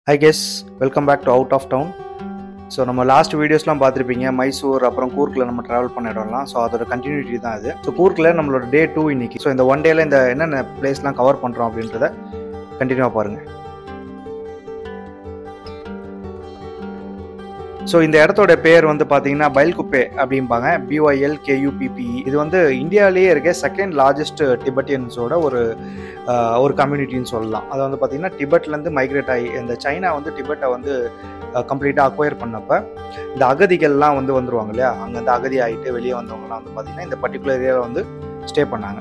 I guess welcome back to out of town so நம்ம last வீடியோஸ்லாம் பார்த்துருப்பீங்க மைசூர் அப்புறம் கூர்க்கில் நம்ம ட்ராவல் பண்ண இடம்லாம் ஸோ அதோட கண்டினியூட்டி தான் இது ஸோ கூர்க்கில் நம்மளோட டே டூ இன்னைக்கு ஸோ இந்த ஒன் டேல இந்த என்னென்ன பிளேஸ்லாம் கவர் பண்ணுறோம் அப்படின்றத கண்டினியூவாக பாருங்கள் ஸோ இந்த இடத்தோட பேர் வந்து பார்த்தீங்கன்னா பைல்குப்பே அப்படிம்பாங்க பிஒய்எல் கேயூபிபிஇ இது வந்து இந்தியாவிலேயே இருக்க செகண்ட் லார்ஜஸ்ட் டிபெட்டியன்ஸோட ஒரு ஆஹ், ஒரு கம்யூனிட்டின்னு சொல்லலாம் அது வந்து பார்த்தீங்கன்னா டிபெட்லேருந்து மைக்ரேட் ஆகி இந்த சைனா வந்து டிபெட்டை வந்து கம்ப்ளீட்டாக அக்வயர் பண்ணப்ப இந்த அகதிகள்லாம் வந்து வந்துருவாங்க இல்லையா அங்கேருந்து அகதி ஆகிட்டு வெளியே வந்தவங்கலாம் வந்து பார்த்தீங்கன்னா இந்த பர்டிகுலர் ஏரியாவில் வந்து ஸ்டே பண்ணாங்க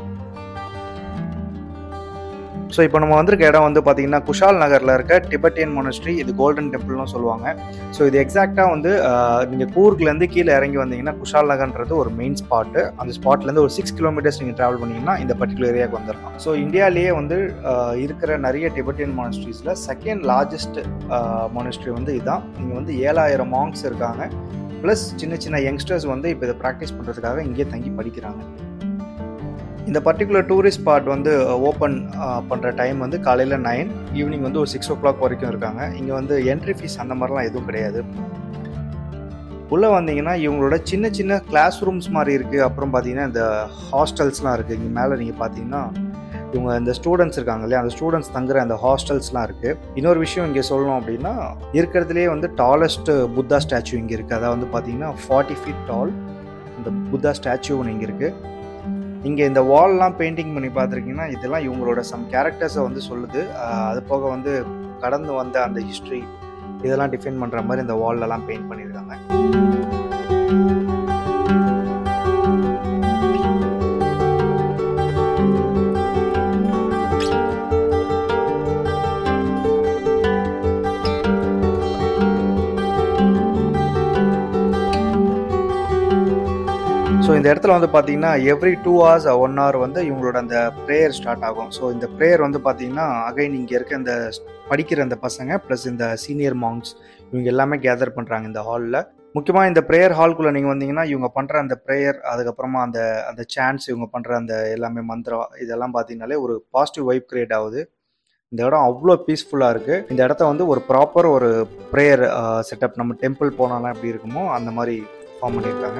ஸோ இப்போ நம்ம வந்திருக்க இடம் வந்து பார்த்தீங்கன்னா குஷால் நகரில் இருக்க டிபெட்டியன் மொனஸ்ட்ரி இது கோல்டன் டெம்பிள்னு சொல்லுவாங்க ஸோ இது எக்ஸாக்டாக வந்து நீங்கள் கூர்க்லேருந்து கீழே இறங்கி வந்தீங்கன்னா குஷால் நகர்ன்றது ஒரு மெயின் ஸ்பாட்டு அந்த ஸ்பாட்லேருந்து ஒரு சிக்ஸ் கிலோமீட்டர்ஸ் நீங்கள் ட்ராவல் பண்ணீங்கன்னா இந்த பர்டிகுலர் ஏரியாவுக்கு வந்துடலாம் ஸோ இந்தியாவிலேயே வந்து ஆஹ், இருக்கிற நிறைய டிபெட்டியன் மானஸ்ட்ரிஸில் செகண்ட் லார்ஜஸ்ட் மானஸ்ட்ரி வந்து இதுதான் இங்கே வந்து ஏழாயிரம் மாங்ஸ் இருக்காங்க ப்ளஸ் சின்ன சின்ன யங்ஸ்டர்ஸ் வந்து இப்போ இதை ப்ராக்டிஸ் பண்ணுறதுக்காக இங்கேயே தங்கி படிக்கிறாங்க இந்த பர்டிகுலர் டூரிஸ்ட் ஸ்பாட் வந்து ஓப்பன் பண்ணுற டைம் வந்து காலையில் நைன் ஈவினிங் வந்து ஒரு சிக்ஸ் ஓ கிளாக் வரைக்கும் இருக்காங்க இங்கே வந்து என்ட்ரி ஃபீஸ் அந்த மாதிரிலாம் எதுவும் கிடையாது உள்ளே வந்தீங்கன்னா இவங்களோட சின்ன சின்ன கிளாஸ் ரூம்ஸ் மாதிரி இருக்குது அப்புறம் பார்த்தீங்கன்னா இந்த ஹாஸ்டல்ஸ்லாம் இருக்குது இங்கே மேலே நீங்கள் பார்த்தீங்கன்னா இவங்க இந்த ஸ்டூடெண்ட்ஸ் இருக்காங்க இல்லையா அந்த ஸ்டூடெண்ட்ஸ் தங்குற அந்த ஹாஸ்டல்ஸ்லாம் இருக்குது இன்னொரு விஷயம் இங்கே சொல்லணும் அப்படின்னா இருக்கிறதுலே வந்து டாலஸ்ட் புத்தா ஸ்டாச்சு இங்கே இருக்குது அதாவது வந்து பார்த்தீங்கன்னா ஃபார்ட்டி ஃபீட் டால் இந்த புத்தா ஸ்டாச்சு ஒன்று இங்கே இருக்குது இங்கே இந்த வால்லாம் பெயிண்டிங் பண்ணி பார்த்துருக்கீங்கன்னா இதெல்லாம் இவங்களோட சம் கேரக்டர்ஸை வந்து சொல்லுது ஆஹ் அது போக வந்து கடந்து வந்த அந்த ஹிஸ்ட்ரி இதெல்லாம் டிஃபைன் பண்ணுற மாதிரி இந்த வால்லலாம் பெயிண்ட் பண்ணியிருக்காங்க ஸோ இந்த இடத்துல வந்து பார்த்தீங்கன்னா every two hours one hour வந்து இவங்களோட அந்த ப்ரேயர் ஸ்டார்ட் ஆகும் ஸோ இந்த ப்ரேயர் வந்து பார்த்தீங்கன்னா அகைன் இங்கே இருக்க இந்த படிக்கிற அந்த பசங்க ப்ளஸ் இந்த சீனியர் மாங்ஸ் இவங்க எல்லாமே கேதர் பண்ணுறாங்க இந்த ஹாலில் முக்கியமாக இந்த ப்ரேயர் ஹால்குள்ளே நீங்கள் வந்தீங்கன்னா இவங்க பண்ணுற அந்த ப்ரேயர் அதுக்கப்புறமா அந்த அந்த சான்ஸ் இவங்க பண்ணுற அந்த எல்லாமே மந்திரம் இதெல்லாம் பார்த்தீங்கனாலே ஒரு பாசிட்டிவ் வைப் கிரியேட் ஆகுது இந்த இடம் அவ்வளோ பீஸ்ஃபுல்லாக இருக்குது இந்த இடத்த வந்து ஒரு ப்ராப்பர் ஒரு ப்ரேயர் செட்டப் நம்ம டெம்பிள் போனாலாம் எப்படி இருக்குமோ அந்த மாதிரி ஃபார்ம் பண்ணியிருக்காங்க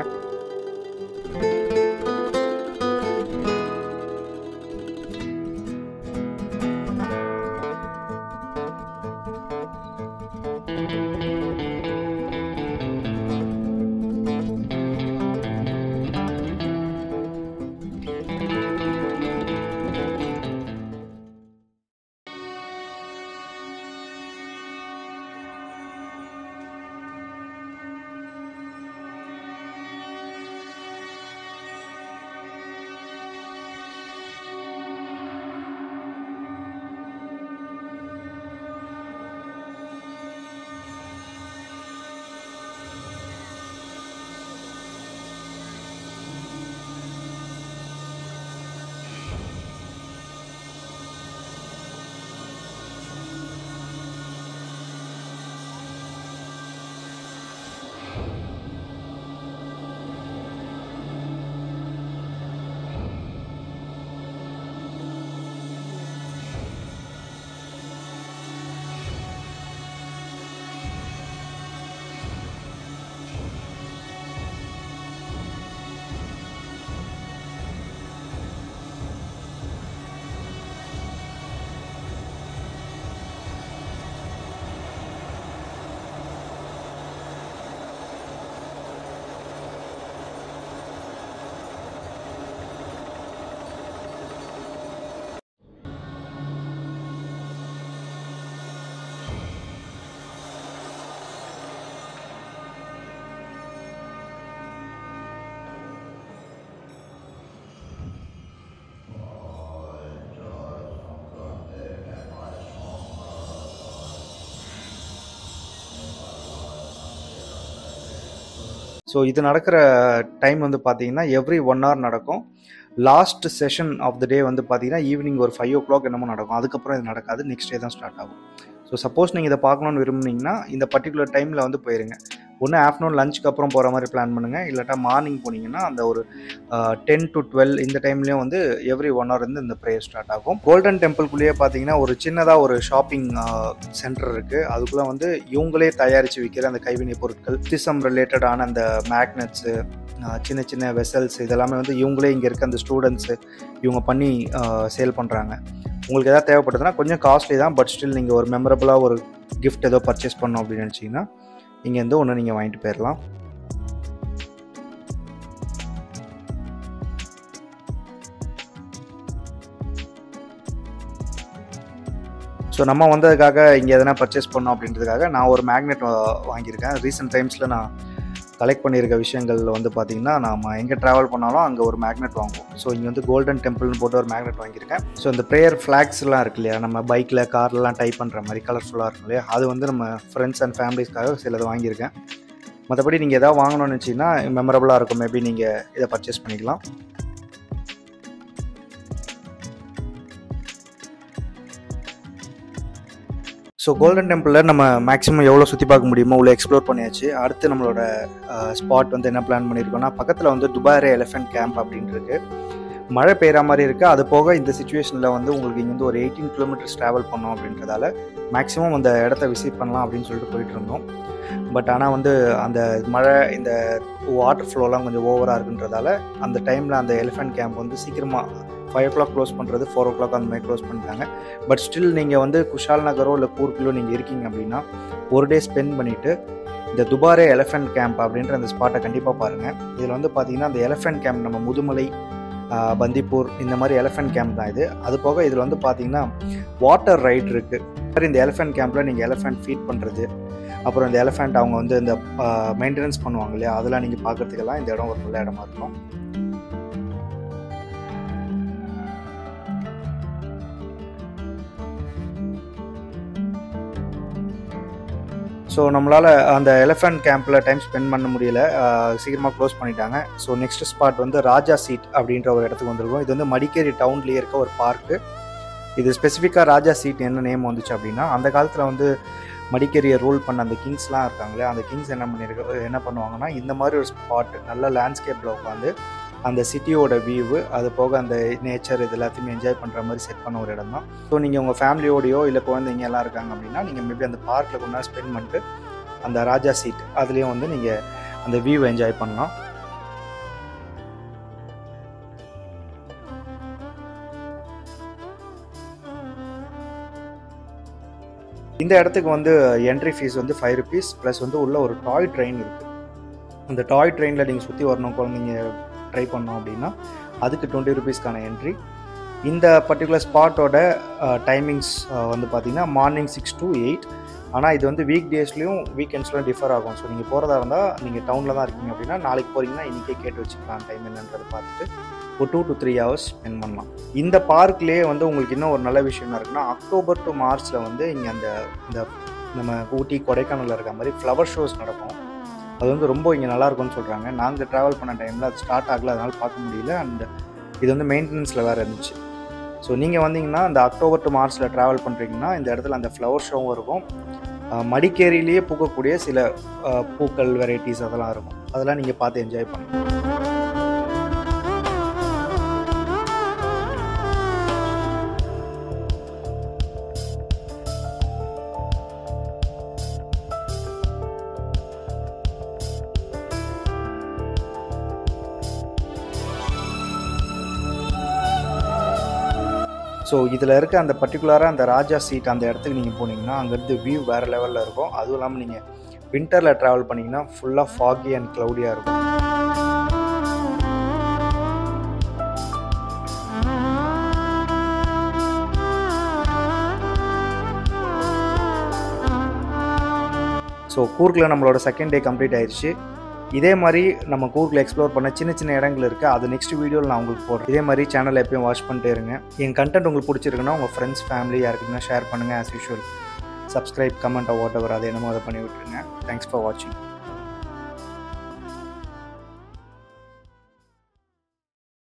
ஸோ இது நடக்கிற டைம் வந்து பார்த்தீங்கன்னா எவ்ரி ஒன் hour நடக்கும் last session of the day வந்து பார்த்தீங்கன்னா ஈவினிங் ஒரு ஃபைவ் ஓ கிளாக் என்னமோ நடக்கும் அதுக்கப்புறம் இது நடக்காது நெக்ஸ்ட் டே தான் ஸ்டார்ட் ஆகும் ஸோ சப்போஸ் நீங்கள் இதை பார்க்கணுன்னு விரும்புனீங்கன்னா இந்த பர்டிகுலர் டைமில் வந்து போயிருங்க ஒன்று ஆஃப்டர்நூன் லஞ்சுக்கு அப்புறம் போகிற மாதிரி பிளான் பண்ணுங்கள் இல்லாட்டா மார்னிங் போனீங்கன்னா அந்த ஒரு டென் டு டுவெல் இந்த டைம்லேயும் வந்து எவ்ரி ஒன் ஹவர் வந்து இந்த ப்ரேயர் ஸ்டார்ட் ஆகும் கோல்டன் டெம்பிள்குள்ளேயே பார்த்தீங்கன்னா ஒரு சின்னதாக ஒரு ஷாப்பிங் சென்டர் இருக்குது அதுக்குள்ளே வந்து இவங்களே தயாரித்து விற்கிற அந்த கைவினை பொருட்கள் புத்திசம் ரிலேட்டடான அந்த மேக்னெட்ஸு சின்ன சின்ன வெசல்ஸ் இதெல்லாமே வந்து இவங்களே இங்கே இருக்க அந்த ஸ்டூடெண்ட்ஸு இவங்க பண்ணி சேல் பண்ணுறாங்க உங்களுக்கு எதாவது தேவைப்படுதுன்னா கொஞ்சம் காஸ்ட்லி தான் பட் ஸ்டில் நீங்கள் ஒரு மெமரபுளாக ஒரு கிஃப்ட் ஏதோ பர்ச்சேஸ் பண்ணோம் அப்படின்னு நினச்சிங்கன்னா இங்கேருந்து ஒன்று நீங்கள் வாங்கிட்டு போயிடலாம் ஸோ நம்ம வந்ததுக்காக இங்கே எதனா பர்ச்சேஸ் பண்ணோம் அப்படின்றதுக்காக நான் ஒரு மேக்னெட் வாங்கியிருக்கேன் ரீசெண்ட் டைம்ஸில் நான் கலெக்ட் பண்ணியிருக்க விஷயங்கள் வந்து பார்த்திங்கன்னா நம்ம எங்கே ட்ராவல் பண்ணாலும் அங்கே ஒரு மேக்னெட் வாங்குவோம் ஸோ இங்கே வந்து கோல்டன் டெம்பிள்னு போட்டு ஒரு மேக்னெட் வாங்கியிருக்கேன் ஸோ இந்த ப்ரேயர் ஃப்ளாக்ஸ்லாம் இருக்கு இல்லையா நம்ம பைக்கில் கார்லலாம் டைப் பண்ணுற மாதிரி கலர்ஃபுல்லாக இருக்கும் இல்லையா அது வந்து நம்ம ஃப்ரெண்ட்ஸ் அண்ட் ஃபேமிலிஸ்க்காக சிலது வாங்கியிருக்கேன் மற்றபடி நீங்கள் எதாவது வாங்கணும்னு நினச்சிங்கன்னா மெமரபுளாக இருக்கும் மேபி நீங்கள் இதை பர்ச்சேஸ் பண்ணிக்கலாம் ஸோ கோல்டன் டெம்பிளில் நம்ம மேக்ஸிமம் எவ்வளோ சுற்றி பார்க்க முடியுமோ அவ்வளோ எக்ஸ்ப்ளோர் பண்ணியாச்சு அடுத்து நம்மளோட ஸ்பாட் வந்து என்ன பிளான் பண்ணியிருக்கோம்னா பக்கத்தில் வந்து துபாரே எலிஃபென்ட் கேம்ப் அப்படின்ட்டு இருக்கு மழை பெய்கிற மாதிரி இருக்குது அது போக இந்த சுச்சுவேஷனில் வந்து உங்களுக்கு இங்கேருந்து ஒரு எயிட்டீன் கிலோமீட்டர்ஸ் ட்ராவல் பண்ணோம் அப்படின்றதால மேக்ஸிமம் அந்த இடத்த விசிட் பண்ணலாம் அப்படின்னு சொல்லிட்டு போயிட்டு இருந்தோம் பட் ஆனால் வந்து அந்த மழை இந்த வாட்டர் ஃப்ளோலாம் கொஞ்சம் ஓவராக இருக்குன்றதால அந்த டைமில் அந்த எலிஃபென்ட் கேம்ப் வந்து சீக்கிரமாக ஃபைவ் ஓ கிளாக் க்ளோஸ் பண்ணுறது ஃபோர் ஓ கிளாக் அந்த மாதிரி க்ளோஸ் பண்ணிட்டாங்க பட் ஸ்டில் நீங்கள் வந்து குஷால் நகரோ இல்லை கூர்க்கிலோ நீங்கள் இருக்கீங்க அப்படின்னா ஒரு டே ஸ்பெண்ட் பண்ணிவிட்டு இந்த துபாரே எலிஃபென்ட் கேம்ப் அப்படின்ற அந்த ஸ்பாட்டை கண்டிப்பாக பாருங்கள் இதில் வந்து பார்த்தீங்கன்னா அந்த எலிஃபென்ட் கேம்ப் நம்ம முதுமலை பந்திப்பூர் இந்த மாதிரி எலிஃபென்ட் கேம்ப் தான் இது அது போக இதில் வந்து பார்த்தீங்கன்னா வாட்டர் ரைட் இருக்குது இந்த எலிஃபென்ட் கேம்பில் நீங்கள் எலிஃபென்ட் ஃபீட் பண்ணுறது அப்புறம் இந்த எலிஃபென்ட் அவங்க வந்து இந்த மெயின்டெனன்ஸ் பண்ணுவாங்க இல்லையா அதெல்லாம் நீங்கள் பார்க்குறதுக்கெல்லாம் இந்த இடம் ஒரு நல்ல இடமா இருக்கும் ஸோ நம்மளால் அந்த எலிஃபென்ட் கேம்பில் டைம் ஸ்பெண்ட் பண்ண முடியல சீக்கிரமாக க்ளோஸ் பண்ணிட்டாங்க ஸோ நெக்ஸ்ட் ஸ்பாட் வந்து ராஜா சீட் அப்படின்ற ஒரு இடத்துக்கு வந்திருக்கோம் இது வந்து மடிக்கேரி டவுன்லேயே இருக்க ஒரு பார்க்கு இது ஸ்பெசிஃபிக்காக ராஜா சீட் என்ன நேம் வந்துச்சு அப்படின்னா அந்த காலத்தில் வந்து மடிக்கேரியை ரூல் பண்ண அந்த கிங்ஸ்லாம் இருக்காங்களே அந்த கிங்ஸ் என்ன பண்ணியிருக்க என்ன பண்ணுவாங்கன்னா இந்த மாதிரி ஒரு ஸ்பாட் நல்ல லேண்ட்ஸ்கேப்பில் உட்காந்து அந்த சிட்டியோட வியூவு அது போக அந்த நேச்சர் இது எல்லாத்தையுமே என்ஜாய் பண்ணுற மாதிரி செட் பண்ண ஒரு இடம் தான் ஸோ நீங்கள் உங்கள் ஃபேமிலியோடையோ இல்லை குழந்தைங்க எல்லாம் இருக்காங்க அப்படின்னா நீங்கள் மேபி அந்த பார்க்கில் கொஞ்ச நேரம் ஸ்பெண்ட் பண்ணிட்டு அந்த ராஜா சீட் அதுலேயும் வந்து நீங்கள் அந்த வியூவை என்ஜாய் பண்ணலாம் இந்த இடத்துக்கு வந்து என்ட்ரி ஃபீஸ் வந்து ஃபைவ் ருபீஸ் ப்ளஸ் வந்து உள்ள ஒரு டாய் ட்ரெயின் இருக்குது அந்த டாய் ட்ரெயினில் நீங்கள் சுற்றி வரணும் குழந்தைங்க ட்ரை பண்ணோம் அப்படின்னா அதுக்கு டுவெண்ட்டி ருபீஸ்க்கான என்ட்ரி இந்த பர்டிகுலர் ஸ்பாட்டோட டைமிங்ஸ் வந்து பார்த்திங்கன்னா மார்னிங் சிக்ஸ் டு எயிட் ஆனால் இது வந்து வீக் டேஸ்லேயும் வீக்கெண்ட்ஸ்லாம் டிஃபர் ஆகும் ஸோ நீங்கள் போகிறதா இருந்தால் நீங்கள் டவுனில் தான் இருக்கீங்க அப்படின்னா நாளைக்கு போகிறீங்கன்னா இன்றைக்கே கேட்டு வச்சுக்கலாம் டைம் என்னன்றதை பார்த்துட்டு ஒரு two to three hours spend பண்ணலாம் இந்த பார்க்லேயே வந்து உங்களுக்கு இன்னும் ஒரு நல்ல விஷயம் என்ன இருக்குன்னா அக்டோபர் டு மார்ச்சில் வந்து இங்கே அந்த இந்த நம்ம ஊட்டி கொடைக்கானலில் இருக்க மாதிரி ஃப்ளவர் ஷோஸ் நடக்கும் அது வந்து ரொம்ப இங்கே நல்லா இருக்கும்னு சொல்கிறாங்க நாங்கள் ட்ராவல் பண்ண டைமில் அது ஸ்டார்ட் ஆகல அதனால் பார்க்க முடியல அண்ட் இது வந்து மெயின்டெனன்ஸில் வேறு இருந்துச்சு ஸோ நீங்கள் வந்தீங்கன்னா இந்த அக்டோபர் டு மார்ச்சில் ட்ராவல் பண்ணுறீங்கன்னா இந்த இடத்துல அந்த ஃப்ளவர் ஷோவும் இருக்கும் மடிக்கேரியிலேயே பூக்கக்கூடிய சில பூக்கள் வெரைட்டிஸ் அதெல்லாம் இருக்கும் அதெல்லாம் நீங்கள் பார்த்து என்ஜாய் பண்ணலாம் ஸோ இதில் இருக்க அந்த பர்டிகுலராக அந்த ராஜா சீட் அந்த இடத்துக்கு நீங்கள் போனீங்கன்னா அங்கேருந்து வியூ வேறு லெவலில் இருக்கும் அதுவும் இல்லாமல் நீங்கள் வின்டரில் ட்ராவல் பண்ணிங்கன்னா ஃபுல்லாக ஃபாகி அண்ட் க்ளவுடியாக இருக்கும் ஸோ கூர்க்கில் நம்மளோட செகண்ட் டே கம்ப்ளீட் ஆயிடுச்சு இதே மாதிரி நம்ம கூர்க்கில் எக்ஸ்ப்ளோர் பண்ண சின்ன சின்ன இடங்கள் இருக்குது அது நெக்ஸ்ட் வீடியோவில் நான் உங்களுக்கு போடுறேன் இதே மாதிரி சேனல் எப்பயும் வாட்ச் பண்ணிட்டே இருங்க என் கண்டென்ட் உங்களுக்கு பிடிச்சிருக்குன்னா உங்கள் ஃப்ரெண்ட்ஸ் ஃபேமிலி யாருக்குன்னா ஷேர் பண்ணுங்கள் as usual subscribe comment whatever அதை என்னமோ அதை பண்ணி விட்டுருங்க தேங்க்ஸ் ஃபார் வாட்சிங்